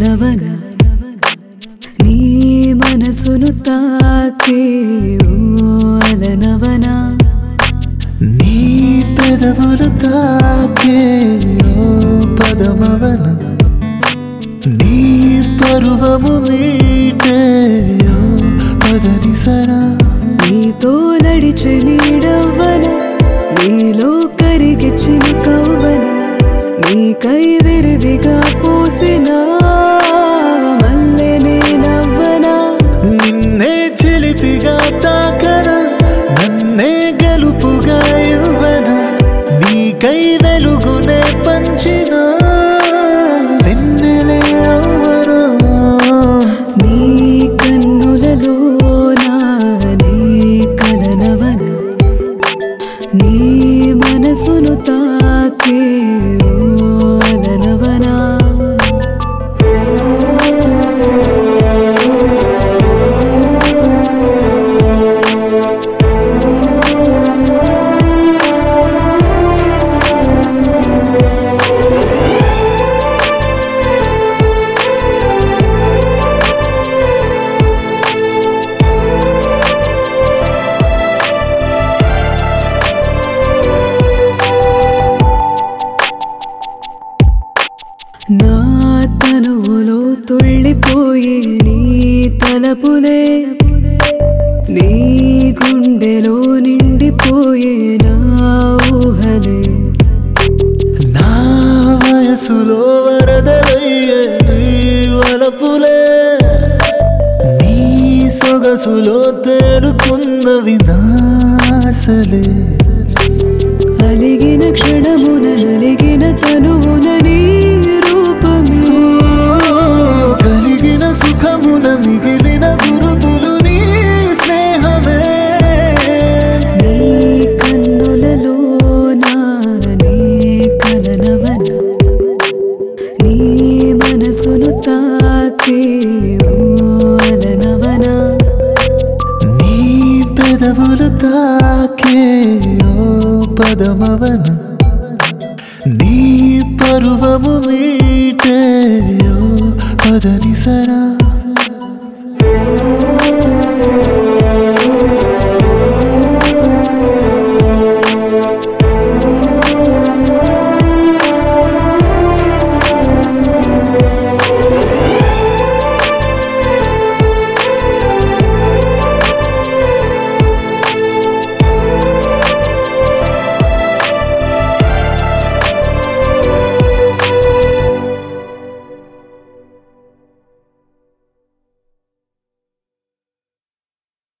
కలనవన నీ మనసును తాకే ఓ అలనవనా నీ పెదవులు తాకే ఓ పదమవన నీ పరువము మీటే ఓ పదనిసరా నీతో నడిచి నీడవ్వన నీలో కరిగి చినుకవ్వన నీకై విరివిగా పోసిన మల్లె నేనవ్వనా నిన్నే చిలిపిగా తాకన నన్నే గెలుపుగా ఇవ్వన నీకై వెలుగునే పంచిన వెన్నెలే అవ్వరా నీ కన్నులలో నీ కలనవన నీ మనసును తాకే ఓ అలనవనా నా తనువులో తుళ్ళిపోయే నీ తలపులే నీ గుండెలో నిండిపోయే నా ఊహలే నా వయసులో వరదలయ్యే నీ వలపులే నీ సొగసులో తేలుకున్నవి నాసలే అలిగిన క్షణమున నలిగిన తనువున నీ రూపమే కలిగిన సుఖమున మిగిలిన గురుతులు నీ స్నేహమే నీ కన్నులలో నా నీ కలనవన నీ మనసును తాకే ఓ అలనవనా నీ పెదవులు తాకే ఓ పదమవన నీ పరువము మీటే ఓ పదనిసరా